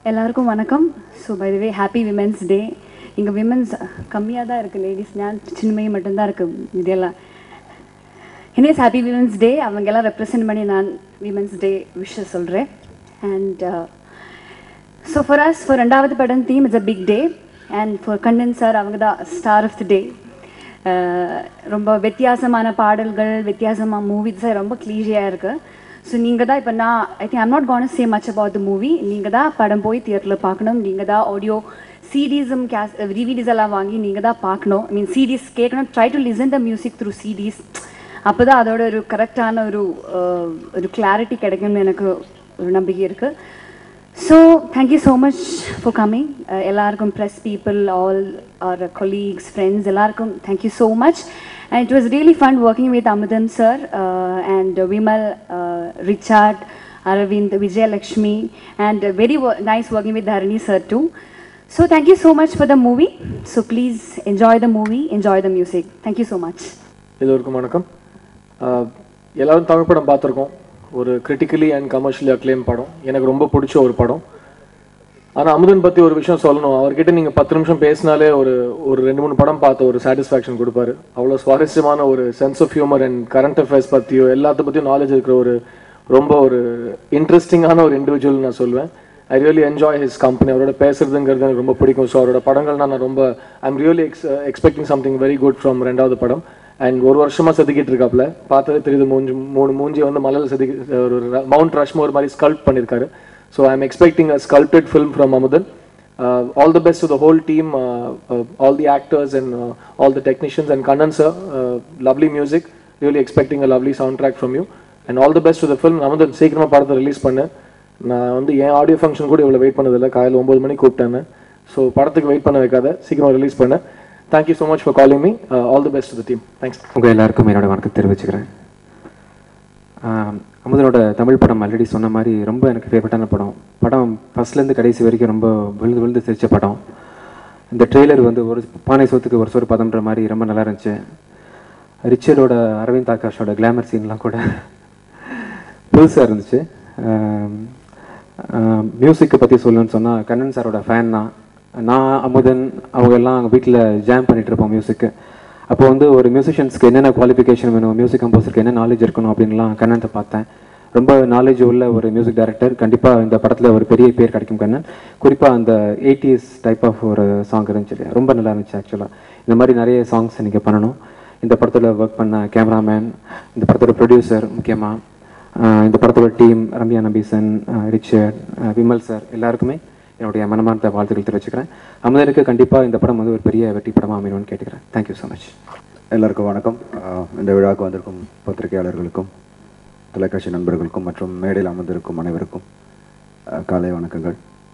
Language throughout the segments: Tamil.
எல்லாருக்கும் வணக்கம் so by way happy women's day இங்கே விமென்ஸ் கம்மியாக தான் இருக்குது லேடிஸ் நான் சின்மை மட்டும்தான் இருக்குது இதெல்லாம் இனியஸ் ஹாப்பி விமென்ஸ் டே அவங்கெல்லாம் ரெப்ரசென்ட் பண்ணி நான் விமென்ஸ் டே விஷஸ் சொல்கிறேன் and so far as far ரெண்டாவது படம் theme it's a big day and for Kannan sir அவங்க தான் ஸ்டார் ஆஃப் த டே ரொம்ப வித்தியாசமான பாடல்கள் வித்தியாசமான மூவிஸ் ரொம்ப க்ளீஷியாக இருக்குது ஸோ நீங்கள் தான் இப்போ நான் I think I'm not gonna say much about the movie நீங்கள் தான் படம் போய் தியேட்டரில் பார்க்கணும் நீங்கள் தான் ஆடியோ சிடிஸும் கேஸ் டிவிடிஸ் எல்லாம் வாங்கி நீங்கள் தான் பார்க்கணும் ஐ மீன் சிடிஸ் கேட்கணும் try to listen the music through CDs அப்போ தான் அதோட ஒரு கரெக்டான ஒரு அஹ், ஒரு கிளாரிட்டி கிடைக்கும்னு எனக்கு ஒரு நம்பிக்கை இருக்குது so thank you so much for coming எல்லாருக்கும் press people all our colleagues friends எல்லாருக்கும் thank you so much and it was really fun working with Amuthan sir and Vimal Richard Aravind Vijayalakshmi and very nice working with Dharani sir too so thank you so much for the movie so please enjoy the movie enjoy the music thank you so much எல்லோருக்கும் வணக்கம் ஆஹ் எல்லாரும் தமிழ் படம் பார்த்துருக்கோம் ஒரு கிரிட்டிக்கலி அண்ட் கமர்ஷியலி அக்ளைம் படம் எனக்கு ரொம்ப பிடிச்ச ஒரு படம் ஆனால் அமுதன் பற்றி ஒரு விஷயம் சொல்லணும் அவர்கிட்ட நீங்கள் பத்து நிமிஷம் பேசினாலே ஒரு ஒரு ரெண்டு மூணு படம் பார்த்த ஒரு சாட்டிஸ்ஃபேக்ஷன் கொடுப்பாரு அவ்வளோ சுவாரஸ்யமான ஒரு sense of humour and current affairs பற்றியோ எல்லாத்த பற்றியும் நாலேஜ் இருக்கிற ஒரு ரொம்ப ஒரு இன்ட்ரெஸ்டிங்கான ஒரு இண்டிவிஜுவல் நான் சொல்லுவேன் I really enjoy his company அவரோட பேசுறதுங்கிறது எனக்கு ரொம்ப பிடிக்கும் ஸோ அவரோட படங்கள் நான் ரொம்ப I'm really ex expecting something very good from ரெண்டாவது படம் அண்ட் ஒரு வருஷமா செதுக்கிட்டு இருக்காப்ல பார்த்ததே தெரியுது மூஞ்சி மூணு மூஞ்சி வந்து மலையில் செதுக்கி ஒரு மவுண்ட் ரஷ்மோர் மாதிரி ஸ்கல்ப் பண்ணியிருக்காரு so I am expecting a sculpted film from Amudhan all the best to the whole team all the actors and all the technicians and Kannan sir lovely music really expecting a lovely soundtrack from you and all the best to the film Amudhan சீக்கிரமாக படத்தை ரிலீஸ் பண்ணேன் நான் வந்து என் ஆடியோ ஃபங்க்ஷன் கூட இவ்வளோ வெயிட் பண்ணதில்லை காலையில் ஒம்பது மணிக்கு கூப்பிட்டேன் ஸோ படத்துக்கு வெயிட் பண்ண வைக்காத சீக்கிரம் ரிலீஸ் பண்ணேன் thank you so much for calling me all the best to the team thanks உங்கள் எல்லாருக்கும் என்னோட வணக்கம் தெரிவிச்சுக்கிறேன் ஆம், அமுதனோட தமிழ் படம் ஆல்ரெடி சொன்ன மாதிரி ரொம்ப எனக்கு ஃபேவரட்டான படம் படம் ஃபர்ஸ்ட்லேருந்து கடைசி வரைக்கும் ரொம்ப விழுந்து விழுந்து சிரிச்ச படம் இந்த ட்ரெய்லர் வந்து ஒரு பானை சோத்துக்கு ஒரு சோறு பதம்ன்ற மாதிரி ரொம்ப நல்லா இருந்துச்சு ரிச்சர்டோட அரவிந்த் ஆகாஷோட கிளாமர் சீன்லாம் கூட புதுசாக இருந்துச்சு மியூசிக்கை பற்றி சொல்லணும்னு சொன்னால் கண்ணன் சாரோட ஃபேன் தான் நான் அமுதன் அவங்க எல்லாம் அவங்க வீட்டில் ஜாம் பண்ணிட்டு இருப்போம் மியூசிக்கு அப்போ வந்து ஒரு மியூசிஷியன்ஸ்க்கு என்னென்ன குவாலிஃபிகேஷன் வேணும் மியூசிக் கம்போசருக்கு என்ன நாலேஜ் இருக்கணும் அப்படின்லாம் கண்ணன்ட்ட பார்த்தேன் ரொம்ப நாலேஜ் உள்ள ஒரு மியூசிக் டைரக்டர் கண்டிப்பாக இந்த படத்தில் ஒரு பெரிய பேர் கிடைக்கும் கண்ணன் குறிப்பாக அந்த எயிட்டிஸ் டைப் ஆஃப் ஒரு சாங் இருந்துச்சு ரொம்ப நல்லா இருந்துச்சு ஆக்சுவலாக இந்த மாதிரி நிறைய சாங்ஸ் நீங்கள் பண்ணணும் இந்த படத்தில் ஒர்க் பண்ண கேமராமேன் இந்த படத்தோட ப்ரொடியூசர் முக்கியமாக ஆஹ் இந்த படத்தோட டீம் ரம்யா நபீசன் ஆஹ் ரிச்சர்ட் ஆஹ் விமல் சார் எல்லாருக்குமே என்னுடைய மனமார்ந்த வாழ்த்துக்கள் தெரிவிச்சுக்கிறேன் அமுதனுக்கு கண்டிப்பாக இந்த படம் வந்து ஒரு பெரிய வெற்றி படமாக அமையணும்னு கேட்டுக்கிறேன் தேங்க்யூ ஸோ மச் எல்லாருக்கும் வணக்கம் ஆஹ் இந்த விழாவுக்கு வந்திருக்கும் பத்திரிகையாளர்களுக்கும் தொலைக்காட்சி நண்பர்களுக்கும் மற்றும் மேடையில் அமர்ந்திருக்கும் அனைவருக்கும் ஆஹ் காலை வணக்கங்கள்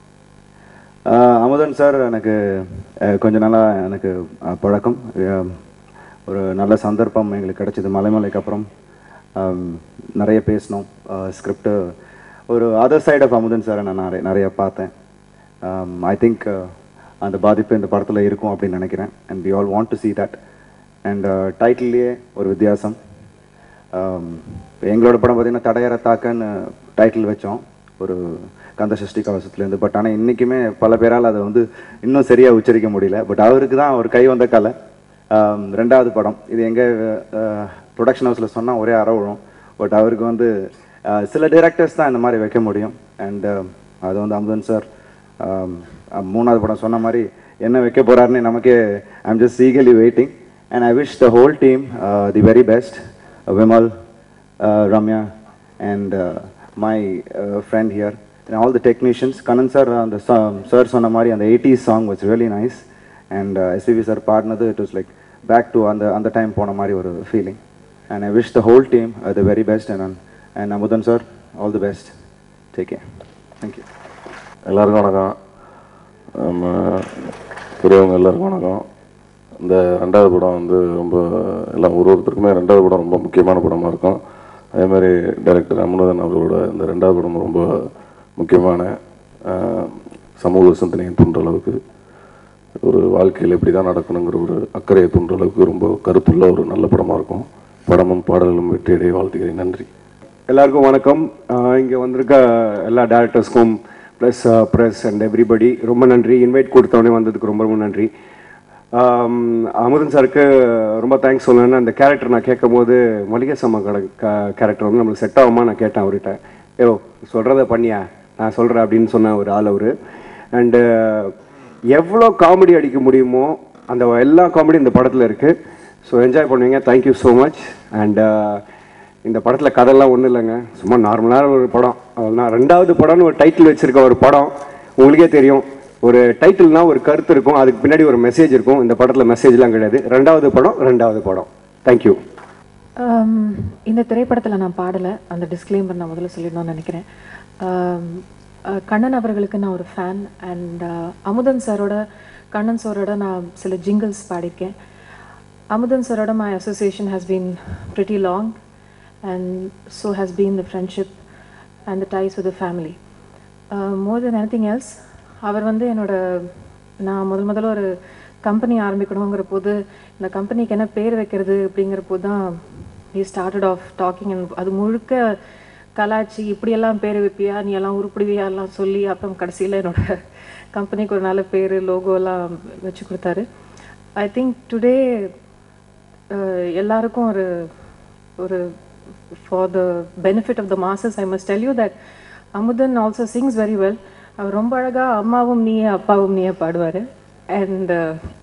ஆஹ் அமுதன் சார் எனக்கு ஆஹ் கொஞ்ச நாளாக எனக்கு ஆஹ் பழக்கம் ஆஹ் ஒரு நல்ல சந்தர்ப்பம் எங்களுக்கு கிடைச்சது மலைமலைக்கு அப்புறம் ஆம், நிறைய பேசினோம் ஸ்கிரிப்டு ஒரு அதர் சைட் ஆஃப் அமுதன் சாரை நான் நிறைய நிறைய பார்த்தேன் ஐ திங்க் அந்த பாதிப்பு இந்த படத்தில் இருக்கும் அப்படின்னு நினைக்கிறேன் and we all want to see that and டைட்டில்லையே ஒரு வித்தியாசம் Um, எங்களோட படம் பார்த்தீங்கன்னா தடையற தாக்கன்னு டைட்டில் வச்சோம் ஒரு கந்த சஷ்டி கவசத்துலேருந்து பட் ஆனால் இன்றைக்குமே பல பேரால் அதை வந்து இன்னும் சரியாக உச்சரிக்க முடியல பட் அவருக்கு தான் அவர் கை வந்த கலை Um, ரெண்டாவது படம் இது எங்கள் ப்ரொடக்ஷன் ஹவுஸில் சொன்னால் ஒரே அறவிழும் பட் அவருக்கு வந்து uh, சில டிரெக்டர்ஸ் தான் இந்த மாதிரி வைக்க முடியும் அண்ட் அது வந்து அமுதன் சார் மூணாவது படம் சொன்ன மாதிரி என்ன வைக்க போகிறாருன்னு நமக்கே I'm just eagerly waiting and I wish the whole team the very best Vimal, uh, Ramya, and uh, my uh, friend here, and all the technicians. Kanan sir, uh, the song, sir சொன்ன மாதிரி அந்த 80s song was really nice, and uh, SPB sir பாடினது it was like back to அந்த அந்த டைம் போன மாதிரி ஒரு feeling. And I wish the whole team uh, the very best, and and Amudan sir, all the best. Take care. Thank you. எல்லாருக்கும் வணக்கம் நம்ம பெரியவங்க எல்லாருக்கும் வணக்கம் இந்த ரெண்டாவது படம் வந்து ரொம்ப எல்லாம் ஒரு ஒருத்தருக்குமே ரெண்டாவது படம் ரொம்ப முக்கியமான படமாக இருக்கும் அதே மாதிரி டைரக்டர் அமுனதன் அவர்களோட இந்த ரெண்டாவது படம் ரொம்ப முக்கியமான ஆஹ், சமூக சிந்தனையை தூண்டுற அளவுக்கு ஒரு வாழ்க்கையில் எப்படி தான் நடக்கணுங்கிற ஒரு அக்கறையை தூண்டுற அளவுக்கு ரொம்ப கருத்துள்ள ஒரு நல்ல படமாக இருக்கும் படமும் பாடல்களும் வெற்றியடைய வாழ்த்துக்கிறேன் நன்றி எல்லாருக்கும் வணக்கம் இங்கே வந்திருக்க எல்லா டேரக்டர்ஸ்க்கும் ப்ளஸ் ப்ரெஸ் அண்ட் எவ்ரிபடி ரொம்ப நன்றி இன்வைட் கொடுத்தவொடனே வந்ததுக்கு ரொம்ப ரொம்ப நன்றி ஆம், அமுதன் சாருக்கு ரொம்ப தேங்க்ஸ் சொல்லணும்னு அந்த கேரக்டர் நான் கேட்கும் போது மளிகை சாமான் கடை கேரக்டர் வந்து நம்மளுக்கு செட் ஆகுமா நான் கேட்டேன் அவர்கிட்ட ஏ சொல்கிறத பண்ணியா நான் சொல்கிறேன் அப்படின்னு சொன்ன ஒரு ஆள் அவர் அண்டு எவ்வளோ காமெடி அடிக்க முடியுமோ அந்த எல்லா காமெடி இந்த படத்தில் இருக்குது ஸோ என்ஜாய் பண்ணுவீங்க தேங்க்யூ ஸோ மச் அண்ட் இந்த படத்தில் கதையெல்லாம் ஒன்றும் இல்லைங்க சும்மா நார்மலான ஒரு படம் நான் ரெண்டாவது படம்னு ஒரு டைட்டில் வச்சுருக்க ஒரு படம் உங்களுக்கே தெரியும் ஒரு டைட்டில்னா ஒரு கருத்து இருக்கும் அதுக்கு பின்னாடி ஒரு மெசேஜ் இருக்கும் இந்த படத்தில் மெசேஜ்லாம் கிடையாது ரெண்டாவது படம் ரெண்டாவது படம் தேங்க்யூ Um, இந்த திரைப்படத்தில் நான் பாடலை அந்த டிஸ்க்ளைமர் நான் முதல்ல சொல்லிடணும்னு நினைக்கிறேன் Um, அஹ், கண்ணன் அவர்களுக்கு நான் ஒரு ஃபேன் அண்ட் அமுதன் சாரோட கண்ணன் சாரோட நான் சில ஜிங்கிள்ஸ் பாடியிருக்கேன் அமுதன் சாரோட my association has been pretty long and so has been the friendship and the ties with the family more then anything else அவர் வந்து என்னோட நான் முதல் முதல்ல ஒரு கம்பெனி ஆரம்பிக்கணுங்கிற போது இந்த கம்பெனிக்கு என்ன பேர் வைக்கிறது அப்படிங்கிற போது தான் he started off talking and அது முழுக்க கலாச்சி இப்படியெல்லாம் பேர் வைப்பியா நீ எல்லாம் உருப்பிடுவியா எல்லாம் சொல்லி அப்புறம் கடைசியில் என்னோட கம்பெனிக்கு ஒரு நல்ல பேர் லோகோலாம் வச்சு கொடுத்தாரு ஐ திங்க் டுடே எல்லாருக்கும் ஒரு ஒரு for the benefit of the masses I must tell you that Amudhan also sings very well அவர் ரொம்ப அழகாக அம்மாவும் நீயே அப்பாவும் நீயே பாடுவார் அண்ட்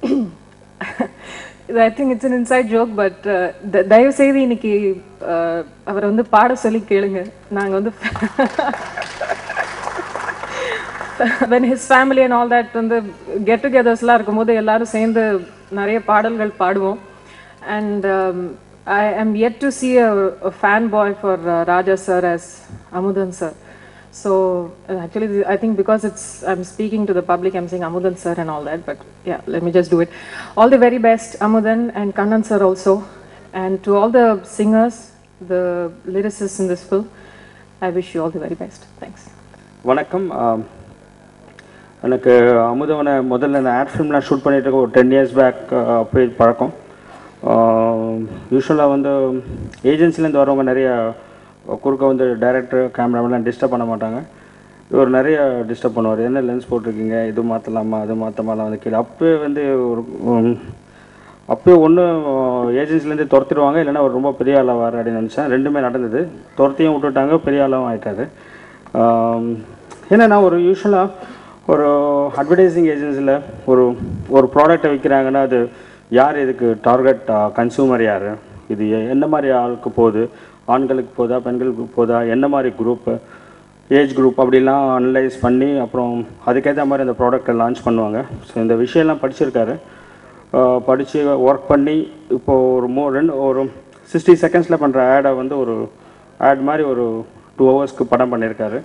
இது I think it's an inside joke but தயவு செய்து இன்னைக்கு uh, அவரை வந்து பாட சொல்லி கேளுங்க நாங்கள் வந்து when his family and all that வந்து கெட் டுகெதர்ஸ்லாம் இருக்கும்போது எல்லாரும் சேர்ந்து நிறைய பாடல்கள் பாடுவோம் and I am yet to see a, a fanboy for uh, Raja sir as Amudan sir. So uh, actually, the- I think because it's I'm speaking to the public, I'm saying Amudan sir and all that. But yeah, let me just do it. All the very best, Amudan and Kannan sir also, and to all the singers, the lyricists in this film, I wish you all the very best. Thanks. வணக்கம் ஆம், எனக்கு அமுதவனை முதல்ல நான் ஆட் ஃபிலிம்லாம் ஷூட் பண்ணிட்டு இருக்க ஒரு டென் இயர்ஸ் பேக் போய் பழக்கம் யூஸ்வலாக வந்து ஏஜென்சிலேருந்து வரவங்க நிறைய குறுக்க வந்து டைரக்டர் கேமராமெல்லாம் டிஸ்டர்ப் பண்ண மாட்டாங்க இவர் நிறைய டிஸ்டர்ப் பண்ணுவார் என்ன லென்ஸ் போட்டிருக்கீங்க இது மாற்றலாமா அது மாற்றமாலாம் வந்து கீழே அப்போயே வந்து ஒரு உம், அப்போயே ஒன்று ஏஜென்சிலேருந்து துரத்திடுவாங்க இல்லைன்னா அவர் ரொம்ப பெரிய ஆளாக வர அப்படின்னு நினச்சேன் ரெண்டுமே நடந்தது துரத்தியும் விட்டுட்டாங்க பெரிய ஆளாகவும் ஆயிட்டாரு ஆம், ஏன்னா நான் ஒரு யூஸ்வலாக ஒரு அட்வர்டைசிங் ஏஜென்சியில் ஒரு ஒரு ப்ராடக்ட்டை விற்கிறாங்கன்னா அது யார் இதுக்கு டார்கெட் கன்சூமர் யார் இது எ- என்ன மாதிரி ஆளுக்கு போகுது ஆண்களுக்கு போதா பெண்களுக்கு போதா என்ன மாதிரி குரூப்பு ஏஜ் குரூப் அப்படிலாம் அனலைஸ் பண்ணி அப்புறம் அதுக்கேற்ற மாதிரி அந்த ப்ராடக்ட்டை லான்ச் பண்ணுவாங்க ஸோ இந்த விஷயம்லாம் படிச்சிருக்காரு படித்து ஒர்க் பண்ணி இப்போது ஒரு மோ ரெண்டு ஒரு சிக்ஸ்டி செகண்ட்ஸில் பண்ணுற ஆடை வந்து ஒரு ஆட் மாதிரி ஒரு டூ ஹவர்ஸ்க்கு படம் பண்ணியிருக்காரு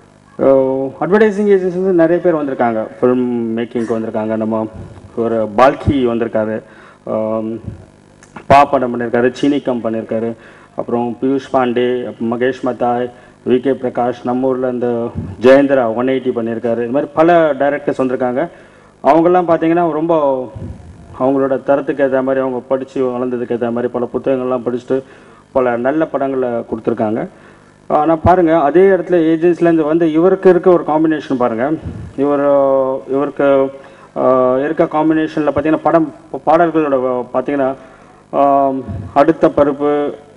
அட்வர்டைசிங் ஏஜென்சி வந்து நிறைய பேர் வந்திருக்காங்க ஃபிலிம் மேக்கிங்க்கு வந்திருக்காங்க நம்ம ஒரு பால்கி வந்திருக்காரு ஆம், பா படம் பண்ணியிருக்காரு சீனிக்கம் பண்ணியிருக்காரு அப்புறம் பியூஷ் பாண்டே அப்புறம் மகேஷ் மத்தாய் வி கே பிரகாஷ் நம்ம ஊரில் இந்த ஜெயேந்திரா ஒன் எயிட்டி பண்ணியிருக்காரு இது மாதிரி பல டைரக்டர்ஸ் வந்திருக்காங்க அவங்கெல்லாம் பார்த்தீங்கன்னா ரொம்ப அவங்களோட தரத்துக்கு ஏற்ற மாதிரி அவங்க படித்து வளர்ந்ததுக்கு ஏற்ற மாதிரி பல புத்தகங்கள்லாம் படிச்சுட்டு பல நல்ல படங்களை கொடுத்துருக்காங்க ஆனால் பாருங்கள் அதே இடத்துல ஏஜென்சிலேருந்து வந்து இவருக்கு இருக்க ஒரு காம்பினேஷன் பாருங்கள் இவர் இவருக்கு ஆஹ், இருக்க காம்பினேஷனில் பார்த்தீங்கன்னா படம் பாடல்களோட பார்த்தீங்கன்னா ஆம், அடுத்த பருப்பு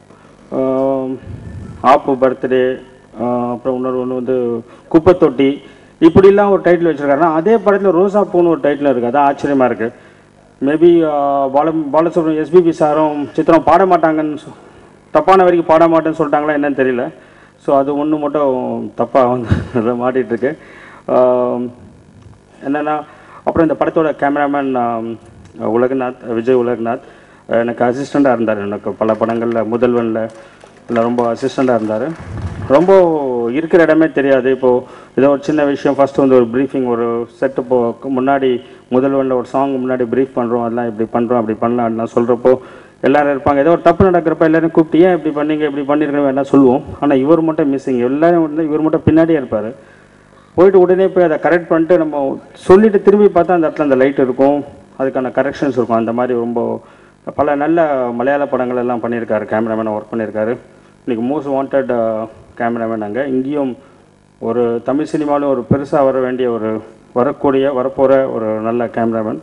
ஆம், ஆப்பு பர்த்டே அப்புறம் இன்னொரு ஒன்று வந்து குப்பை தொட்டி இப்படிலாம் ஒரு டைட்டில் வச்சுருக்காருன்னா அதே படத்தில் ரோசா பூன்னு ஒரு டைட்டில் இருக்குது அதான் ஆச்சரியமாக இருக்குது மேபி பால பாலசுப்ரமணியம் எஸ்பிபி சாரும் சித்திரம் பாட மாட்டாங்கன்னு சொ- தப்பான வரைக்கும் பாட மாட்டேன்னு சொல்லிட்டாங்களா என்னன்னு தெரியல ஸோ அது ஒன்று மட்டும் தப்பாக வந்து அதில் மாட்டிகிட்டு இருக்கு ஆம், என்னன்னா அப்புறம் இந்த படத்தோட கேமராமேன் உலகநாத் விஜய் உலகநாத் எனக்கு அசிஸ்டண்ட்டாக இருந்தார் எனக்கு பல படங்களில் முதல்வனில் இதில் ரொம்ப அசிஸ்டண்ட்டாக இருந்தார் ரொம்ப இருக்கிற இடமே தெரியாது இப்போது ஏதோ ஒரு சின்ன விஷயம் ஃபஸ்ட்டு வந்து ஒரு ப்ரீஃபிங் ஒரு செட்டு போ முன்னாடி முதல்வனில் ஒரு சாங் முன்னாடி ப்ரீஃப் பண்ணுறோம் அதெல்லாம் இப்படி பண்ணுறோம் அப்படி பண்ணலாம் அதெல்லாம் சொல்கிறப்போ எல்லாரும் இருப்பாங்க ஏதோ ஒரு தப்பு நடக்கிறப்ப எல்லாரும் கூப்பிட்டு ஏன் இப்படி பண்ணீங்க இப்படி பண்ணிருக்கணும் வேணா சொல்லுவோம் ஆனால் இவர் மட்டும் மிஸ்ஸிங் எல்லாரும் வந்து இவர் மட்டும் பின்னாடியே இருப்பார் போயிட்டு உடனே போய் அதை கரெக்ட் பண்ணிட்டு நம்ம சொல்லிட்டு திரும்பி பார்த்தா அந்த இடத்துல அந்த லைட் இருக்கும் அதுக்கான கரெக்ஷன்ஸ் இருக்கும் அந்த மாதிரி ரொம்ப பல நல்ல மலையாள படங்கள் எல்லாம் பண்ணியிருக்காரு கேமராமேனாக ஒர்க் பண்ணியிருக்காரு இன்னைக்கு மோஸ்ட் வாண்டட் கேமராமேன் அங்கே இங்கேயும் ஒரு தமிழ் சினிமாவில் ஒரு பெருசாக வர வேண்டிய ஒரு வரக்கூடிய வரப்போகிற ஒரு நல்ல கேமராமேன்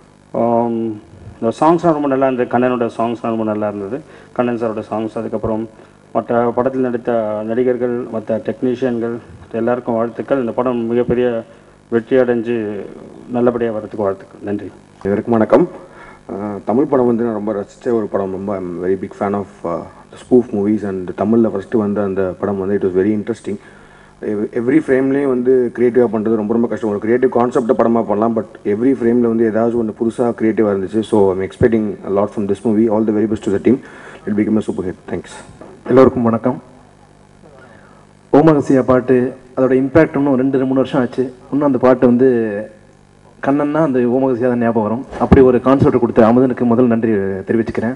இந்த சாங்ஸ்லாம் ரொம்ப நல்லா இருந்தது கண்ணனோட சாங்ஸ்லாம் ரொம்ப நல்லா இருந்தது கண்ணன் சாரோட சாங்ஸ் அதுக்கப்புறம் மற்ற படத்தில் நடித்த நடிகர்கள் மற்ற டெக்னீஷியன்கள் எல்லாருக்கும் வாழ்த்துக்கள் இந்த படம் மிகப்பெரிய வெற்றி அடைஞ்சு நல்லபடியாக வரதுக்கு வாழ்த்துக்கள் நன்றி இவருக்கும் வணக்கம் அஹ் தமிழ் படம் வந்து நான் ரொம்ப ரசித்த ஒரு படம் ரொம்ப I'm very big fan of spoof movies and தமிழில் ஃபஸ்ட்டு வந்த அந்த படம் வந்து it was very interesting every ஃப்ரேம்லேயும் வந்து க்ரியேட்டிவாக பண்ணுறது ரொம்ப ரொம்ப கஷ்டம் ஒரு க்ரியேட்டிவ் கான்செப்டை படமாக பண்ணலாம் பட் எவ்ரி ஃப்ரேமில் வந்து ஏதாச்சும் ஒன்று புதுசாக க்ரியேட்டிவாக இருந்துச்சு so I'm expecting lot from this movie all the very best to the team it become a super hit thanks எல்லோருக்கும் வணக்கம் ஓமகசியா பாட்டு அதோட இம்பேக்ட் இன்னும் ரெண்டு மூணு வருஷம் ஆச்சு இன்னும் அந்த பாட்டு வந்து கண்ணன்னா அந்த ஓமகசியா தான் ஞாபகம் வரும் அப்படி ஒரு கான்செப்ட் கொடுத்த அமுதனுக்கு முதல் நன்றி தெரிவிச்சுக்கிறேன்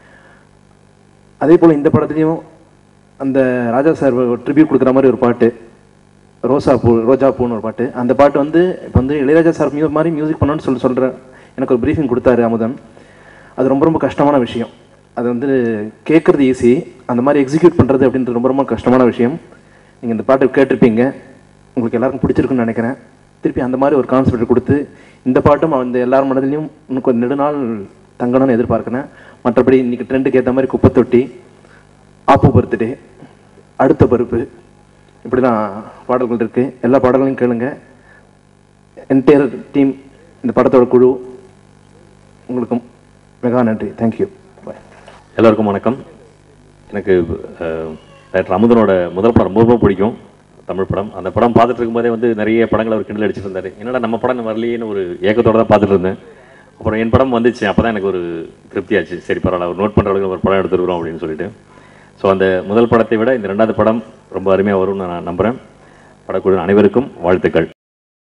அதே போல் இந்த படத்துலையும் அந்த ராஜா சார் ட்ரிபியூட் கொடுக்குற மாதிரி ஒரு பாட்டு ரோசா பூ ரோஜா பூன்னு ஒரு பாட்டு அந்த பாட்டு வந்து இப்போ வந்து இளையராஜா சார் மியூ மாதிரி மியூசிக் பண்ணணும்னு சொல்லி சொல்கிறேன் எனக்கு ஒரு ப்ரீஃபிங் கொடுத்தாரு அமுதன் அது ரொம்ப ரொம்ப கஷ்டமான விஷயம் அது வந்து கேட்குறது ஈஸி அந்த மாதிரி எக்ஸிக்யூட் பண்ணுறது அப்படின்றது ரொம்ப ரொம்ப கஷ்டமான விஷயம் நீங்கள் இந்த பாட்டு கேட்டிருப்பீங்க உங்களுக்கு எல்லாருக்கும் பிடிச்சிருக்குன்னு நினைக்கிறேன் திருப்பி அந்த மாதிரி ஒரு கான்செப்ட் கொடுத்து இந்த பாட்டும் அந்த எல்லார் மனதிலையும் இன்னும் கொஞ்சம் நெடுநாள் தங்கணும்னு எதிர்பார்க்கிறேன் மற்றபடி இன்னைக்கு ட்ரெண்டுக்கு ஏற்ற மாதிரி குப்பை தொட்டி ஆப்பு பர்த்டே அடுத்த பருப்பு இப்படிலாம் பாடல்கள் இருக்குது எல்லா பாடல்களையும் கேளுங்க என்டையர் டீம் இந்த படத்தோட குழு உங்களுக்கும் மெகா நன்றி தேங்க்யூ பாய் எல்லாருக்கும் வணக்கம் எனக்கு டைரக்டர் அமுதனோட முதல் படம் ரொம்ப ரொம்ப பிடிக்கும் தமிழ் படம் அந்த படம் பார்த்துட்டு இருக்கும்போதே வந்து நிறைய படங்கள் அவர் கிண்டல் அடிச்சிட்டு இருந்தார் என்னடா நம்ம படம் வரலையேன்னு ஒரு ஏக்கத்தோட தான் பார்த்துட்டு இருந்தேன் அப்புறம் என் படம் வந்துச்சு அப்போ தான் எனக்கு ஒரு திருப்தியாச்சு சரி பரவாயில்ல ஒரு நோட் பண்ணுற அளவுக்கு ஒரு படம் எடுத்துருக்குறோம் அப்படின்னு சொல்லிட்டு ஸோ அந்த முதல் படத்தை விட இந்த ரெண்டாவது படம் ரொம்ப அருமையாக வரும்னு நான் நம்புகிறேன் படக்குழு அனைவருக்கும் வாழ்த்துக்கள்